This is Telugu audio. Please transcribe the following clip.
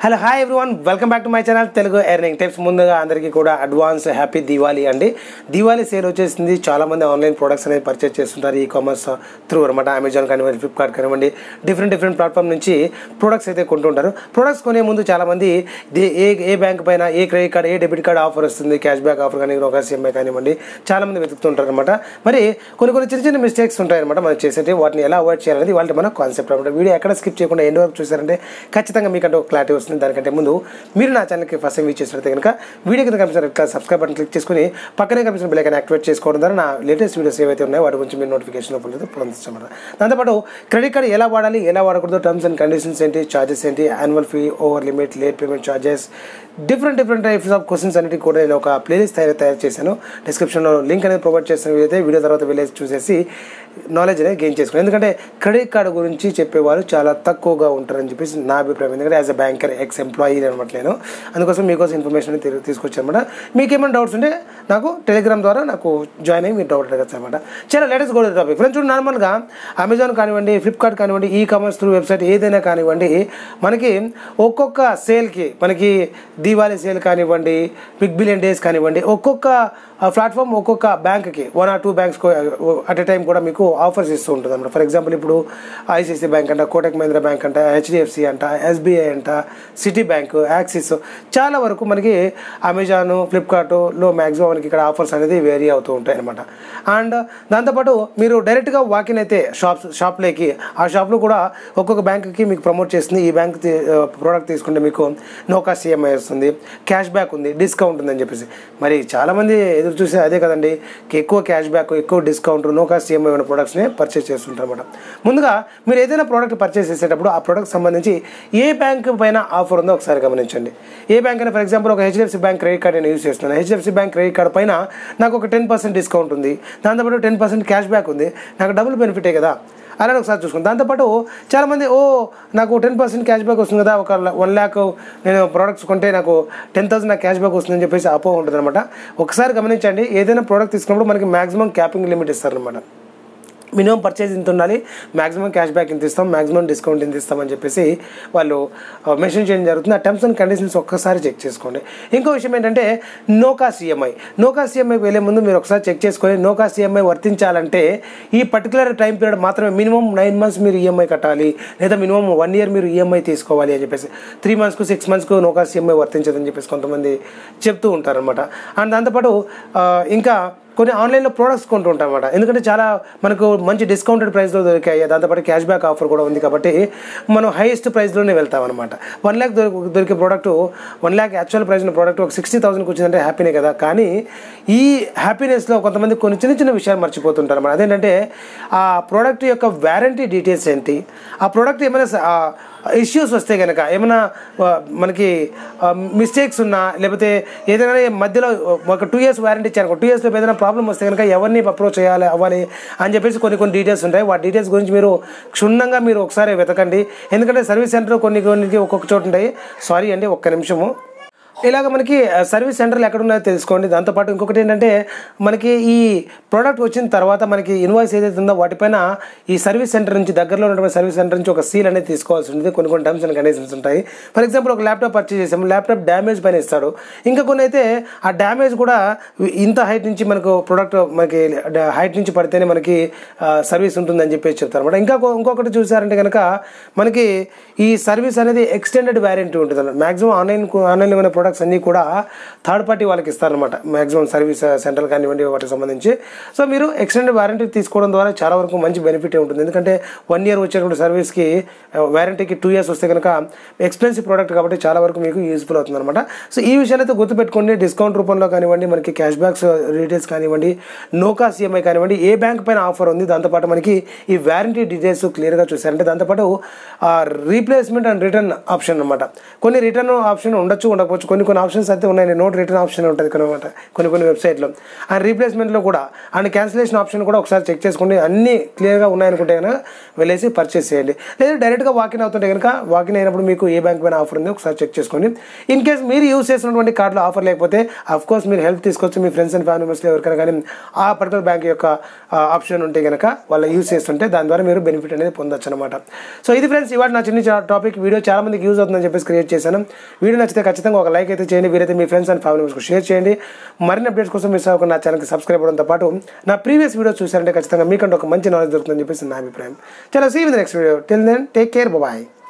hello hi everyone welcome back to my channel Telugu earning tips ముందుగా అందరికీ కూడా అడ్వాన్స్ హ్యాపీ దివాళీ అండి దివాళీ సేల్ వచ్చేసింది చాలామంది ఆన్లైన్ ప్రొడక్ట్స్ అనేది పర్చేస్ చేస్తుంటారు ఈ కామర్స్ త్రూ అనమాట అమెజాన్ కానివ్వండి ఫ్లిప్కార్ట్ కానివ్వండి డిఫరెంట్ డిఫరెంట్ ప్లాట్ఫామ్ నుంచి ప్రొడక్ట్స్ అయితే కొంటుంటారు ప్రొడక్ట్స్ కొనే ముందు చాలామంది ది- ఏ ఏ బ్యాంక్ పైన ఏ క్రెడిట్ కార్డ్ ఏ డెబిట్ కార్డ్ ఆఫర్ వస్తుంది క్యాష్ బ్యాక్ ఆఫర్ కానీ ఒక సిఎంఐ కానివ్వండి చాలామంది వెతుకుతుంటారు అనమాట మరి కొన్ని కొన్ని చిన్న చిన్న మిస్టేక్స్ ఉంటాయన్నమాట మనం చేసేటి వాటిని ఎలా అవాయిడ్ చేయాలనేది వాళ్ళ మన కాన్సెప్ట్ అనమాట వీడియో ఎక్కడ స్కిప్ చేయకుండా ఎండ్ వరకు చూసారంటే ఖచ్చితంగా మీకంటే ఒక క్లారిటీ వస్తుంది దానికంటే ముందు మీరు నా ఛానల్కి ఫస్ట్ టైం వీచ్ చేసినట్టు కనుక వీడియో కింద కనిపిస్తున్న red colour subscribe button click చేసుకుని పక్కనే కనిపిస్తున్న బెల్ ఐకాన్ యాక్టివేట్ చేసుకోవడం ద్వారా నా లేటెస్ట్ వీడియోస్ ఏవైతే ఉన్నాయో వాటి గురించి మీరు నోటిఫికేషన్ పొందుతూ పొందొచ్చన్నమాట దాంతోపాటు క్రెడిట్ కార్డ్ ఎలా వాడాలి ఎలా వాడకూడదు టర్మ్స్ అండ్ కండిషన్స్ ఏంటి చార్జెస్ ఏంటి annual fee over limit late payment charges different different types of questions అన్నిటి కూడా నేను ఒక ప్లేలిస్ట్ తయారు తయారు చేశాను డిస్క్రిప్షన్లో లింక్ అనేది ప్రొవైడ్ చేస్తాను వీలైతే వీడియో తర్వాత వెళ్ళేసి చూసేసి నాలెడ్జ్ అనేది గెయిన్ చేసుకుని ఎందుకంటే క్రెడిట్ కార్డు గురించి చెప్పేవారు చాలా తక్కువగా ఉంటారని చెప్పేసి నా అభిప్రాయం ఎందుకంటే as a banker ex employee అనమాట నేను అందుకోసం మీకోసం ఇన్ఫర్మేషన్ అనేది తీ- తీసుకొచ్చాను అనమాట మీకు ఏమైనా డౌట్స్ ఉంటే నాకు టెలిగ్రామ్ ద్వారా నాకు జాయిన్ అయ్యి మీరు డౌట్ అడగచ్చు అనమాట చాలా లేటెస్ట్ గోల్డ్ టాపిక్ ఫ్రెండ్స్ చూడండి నార్మల్గా అమెజాన్ కానివ్వండి ఫ్లిప్కార్ట్ కానివ్వండి ఈ కామర్స్ త్రూ వెబ్సైట్ ఏదైనా కానివ్వండి మనకి ఒక్కొక్క సేల్కి మనకి దీవాళీ సేల్ కానివ్వండి బిగ్ బిలియన్ డేస్ కానివ్వండి ఒక్కొక్క ప్లాట్ఫామ్ ఒక్కొక్క బ్యాంక్కి one or two banks at a time కూడా మీకు ఆఫర్స్ ఇస్తూ ఉంటుంది అనమాట ఫర్ ఎగ్జాంపుల్ ఇప్పుడు ఐసిఐసి బ్యాంక్ అంట కోటక్ మహీంద్రా బ్యాంక్ అంట హెచ్డిఎఫ్సి అంట ఎస్బీఐ అంట సిటీ బ్యాంక్ యాక్సిస్ చాలా వరకు మనకి అమెజాన్ ఫ్లిప్కార్ట్లో మ్యాక్సిమం మనకి ఇక్కడ ఆఫర్స్ అనేది వేరీ అవుతూ ఉంటాయి అనమాట అండ్ దాంతోపాటు మీరు డైరెక్ట్గా వాకిన్ అయితే షాప్స్ షాప్లోకి ఆ షాప్లో కూడా ఒక్కొక్క బ్యాంక్కి మీకు ప్రమోట్ చేస్తుంది ఈ బ్యాంక్ ప్రోడక్ట్ తీసుకుంటే మీకు నోకా సిఎంఐ వస్తుంది క్యాష్ బ్యాక్ ఉంది డిస్కౌంట్ ఉందని చెప్పేసి మరి చాలామంది ఎదురు చూసే అదే కదండి ఎక్కువ క్యాష్ బ్యాక్ ఎక్కువ డిస్కౌంట్ నోకా సిఎంఐ ఉన్న ప్రొడక్ట్స్ని పర్చేస్ చేస్తుంటారు అనమాట ముందుగా మీరు ఏదైనా ప్రోడక్ట్ పర్చేస్ చేసేటప్పుడు ఆ ప్రోడక్ట్ సంబంధించి ఏ బ్యాంక్ పైన ఆఫర్ ఉందో ఒకసారి గమనించండి ఏ బ్యాంక్ అయినా ఫర్ ఎగ్జాంపుల్ ఒక హెచ్డిఎఫ్సి బ్యాంక్ క్రెడిట్ కార్డ్ నేను యూస్ చేస్తున్నాను హెచ్డిఎఫ్సి బ్యాంక్ క్రెడిట్ కార్డ్ పైన నాకు ఒక టెన్ పర్సెంట్ డిస్కౌంట్ ఉంది దాంతోపాటు టెన్ పర్సెంట్ క్యాష్ బ్యాక్ ఉంది నాకు డబుల్ బెనిఫిటే కదా అలానే ఒకసారి చూసుకోండి దాంతోపాటు చాలామంది ఓ నాకు టెన్ పర్సెంట్ క్యాష్ బ్యాక్ వస్తుంది కదా ఒక వన్ ల్యాక్ నేను ప్రోడక్ట్స్ కొంటే నాకు టెన్ థౌసండ్ నాకు క్యాష్ బ్యాక్ వస్తుందని చెప్పేసి అపో ఉంటుంది అనమాట ఒకసారి గమనించండి ఏదైనా ప్రోడక్ట్ తీసుకున్నప్పుడు మనకి మాక్సిమం క్యాపింగ్ లిమిట్ ఇస్తారనమాట మినిమం పర్చేజ్ ఇంత ఉండాలి మాక్సిమం క్యాష్ బ్యాక్ ఇంత ఇస్తాం మాక్సిమం డిస్కౌంట్ ఇంత ఇస్తామని చెప్పేసి వాళ్ళు మెన్షన్ చేయడం జరుగుతుంది ఆ టర్మ్స్ అండ్ కండిషన్స్ ఒక్కసారి చెక్ చేసుకోండి ఇంకో విషయం ఏంటంటే నోకా సిఎంఐ నోకా సిఎంఐకి వెళ్ళే ముందు మీరు ఒకసారి చెక్ చేసుకొని నోకా సిఎంఐ వర్తించాలంటే ఈ పర్టికులర్ టైం పీరియడ్ మాత్రమే మినిమం నైన్ మంత్స్ మీరు ఈఎంఐ కట్టాలి లేదా మినిమం వన్ ఇయర్ మీరు ఈఎంఐ తీసుకోవాలి అని చెప్పేసి త్రీ మంత్స్కు సిక్స్ మంత్స్కు నోకా సిఎంఐ వర్తించదని చెప్పేసి కొంతమంది చెప్తూ ఉంటారనమాట అండ్ దాంతోపాటు ఆ, ఇంకా కొన్ని ఆన్లైన్లో ప్రోడక్ట్స్ కొంటూ ఉంటాం అనమాట ఎందుకంటే చాలా మనకు మంచి డిస్కౌంటెడ్ ప్రైస్లో దొరికాయి దాంతోపాటు క్యాష్ బ్యాక్ ఆఫర్ కూడా ఉంది కాబట్టి మనం హైయెస్ట్ ప్రైస్లోనే వెళ్తాం అనమాట వన్ ల్యాక్ దొరికే product one lakh actual price ఉన్న ప్రోడక్ట్ ఒక సిక్స్టీ థౌసండ్కి వచ్చిందంటే హ్యాపీనే కదా కానీ ఈ హ్యాపీనెస్లో కొంతమంది కొన్ని చిన్న చిన్న విషయాలు మర్చిపోతుంటారు అనమాట అదేంటంటే ఆ ప్రోడక్ట్ యొక్క వ్యారంటీ డీటెయిల్స్ ఏంటి ఆ ప్రోడక్ట్ ఏమైనా ఇష్యూస్ వస్తే కనుక ఏమైనా ఆ, మనకి మిస్టేక్స్ ఉన్నా లేకపోతే ఏదైనా మధ్యలో ఒక టూ ఇయర్స్ వారంటీ ఇచ్చారు టూ ఇయర్స్లో ఏదైనా ప్రాబ్లం వస్తే కనుక ఎవరిని అప్రోచ్ చేయాలి అవ్వాలి అని చెప్పేసి కొన్ని కొన్ని డీటెయిల్స్ ఉంటాయి వాటి డీటెయిల్స్ గురించి మీరు క్షుణ్ణంగా మీరు ఒకసారి వెతకండి ఎందుకంటే సర్వీస్ సెంటర్ కొన్ని కొన్నికి ఒక్కొక్క చోటు ఉంటాయి సారీ అండి ఒక్క నిమిషము ఇలాగ మనకి ఆ, సర్వీస్ సెంటర్లు ఎక్కడ ఉన్నాయో తెలుసుకోండి దాంతోపాటు ఇంకొకటి ఏంటంటే మనకి ఈ ప్రోడక్ట్ వచ్చిన తర్వాత మనకి ఇన్వాయిస్ ఏదైతే ఉందో వాటిపైన ఈ సర్వీస్ సెంటర్ నుంచి దగ్గరలో ఉన్నటువంటి సర్వీస్ సెంటర్ నుంచి ఒక సీల్ అనేది తీసుకోవాల్సి ఉంటుంది కొన్ని కొన్ని టర్మ్స్ అండ్ కండిషన్స్ ఉంటాయి ఫర్ ఎగ్జాంపుల్ ఒక ల్యాప్టాప్ పర్చేస్ చేసాము ల్యాప్టాప్ డ్యామేజ్ పైన ఇస్తాడు ఇంకా కొన్ని అయితే ఆ డ్యామేజ్ కూడా ఇంత హైట్ నుంచి మనకు ప్రోడక్ట్ మనకి హైట్ నుంచి పడితేనే మనకి సర్వీస్ ఉంటుందని చెప్పేసి చెప్తారు అనమాట ఇంకా కొ- ఇంకొకటి చూసారంటే కనుక మనకి ఈ సర్వీస్ అనేది ఎక్స్టెండెడ్ వ్యారంటీ ఉంటుంది అన్నమాట మ్యాక్సిమం ఆన్లైన్ ఆన్లైన్లో ఉన్న ప్రొడక్ట్స్ అన్నీ కూడా థర్డ్ పార్టీ వాళ్ళకి ఇస్తారనమాట మ్యాక్సిమం సర్వీస్ సెంటర్ కానివ్వండి వాటికి సంబంధించి సో మీరు ఎక్స్టెండెడ్ వారంటీ తీసుకోవడం ద్వారా చాలా వరకు మంచి బెనిఫిట్ ఉంటుంది ఎందుకంటే వన్ ఇయర్ వచ్చేటువంటి సర్వీస్కి వారంటీకి టూ ఇయర్స్ వస్తే కనుక ఎక్స్పెన్సివ్ ప్రోడక్ట్ కాబట్టి చాలా వరకు మీకు యూస్ఫుల్ అవుతుంది అనమాట సో ఈ విషయాలు అయితే గుర్తుపెట్టుకోండి డిస్కౌంట్ రూపంలో కానివ్వండి మనకి క్యాష్ బ్యాక్స్ డీటెయిల్స్ కానివ్వండి నోకా సిఎంఐ కానివ్వండి ఏ బ్యాంక్ పైన ఆఫర్ ఉంది దాంతోపాటు మనకి ఈ వారంటీ డీటెయిల్స్ క్లియర్గా చూసారంటే దాంతోపాటు రీప్లేస్మెంట్ అండ్ రిటర్న్ ఆప్షన్ అనమాట కొన్ని రిటర్న్ ఆప్షన్ ఉండొచ్చు ఉండకపోవచ్చు కొన్ని కొన్ని కొన్ని ఆప్షన్స్ అయితే ఉన్నాయి నోట్ రిటర్న్ ఆప్షన్ ఉంటుంది కొనమాట కొన్ని కొన్ని వెబ్సైట్లో అండ్ రీప్లేస్మెంట్లో కూడా అండ్ క్యాన్సిలేషన్ ఆప్షన్ కూడా ఒకసారి చెక్ చేసుకోండి అన్నీ క్లియర్గా ఉన్నాయనుకుంటే కనుక వెళ్ళేసి పర్చేస్ చేయండి లేదా డైరెక్ట్గా వాకిన్ అవుతుంటే కనుక వాకిన్ అయినప్పుడు మీకు ఏ బ్యాంక్ పైన ఆఫర్ ఉందో ఒకసారి చెక్ చేసుకోండి ఇన్ కేస్ మీరు యూస్ చేసినటువంటి కార్డులో ఆఫర్ లేకపోతే అఫ్ కోర్స్ మీరు హెల్ప్ తీసుకొచ్చి మీ ఫ్రెండ్స్ అండ్ ఫ్యామిలీ మెంబర్స్లో ఎవరికైనా కానీ ఆ పర్టికులర్ బ్యాంక్ యొక్క ఆప్షన్ ఉంటే కనుక వాళ్ళ యూస్ చేస్తుంటే దాని ద్వారా మీరు బెనిఫిట్ అనేది పొందొచ్చు అనమాట సో ఇది ఫ్రెండ్స్ ఇవాళ నా చిన్న టాపిక్ వీడియో చాలా మందికి యూజ్ అవుతుందని చెప్పేసి క్రియేట్ చేశాను వీడియో నచ్చితే ఖచ్చితంగా ఒక లైక్ అయితే చేయండి వీరైతే మీ ఫ్రెండ్స్ అండ్ ఫ్యామిలీ మెంబర్స్కి షేర్ చేయండి మరిన్ని అప్డేట్స్ కోసం మిస్ అవ్వకుండా నా ఛానల్కి సబ్స్క్రైబ్ అవ్వడంతో పాటు నా ప్రీవియస్ వీడియో చూసారంటే ఖచ్చితంగా మీకంటే ఒక మంచి నాలెడ్జ్ దొరుకుతుందని చెప్పేసి నా అభిప్రాయం చాలా see with next video till then take care bye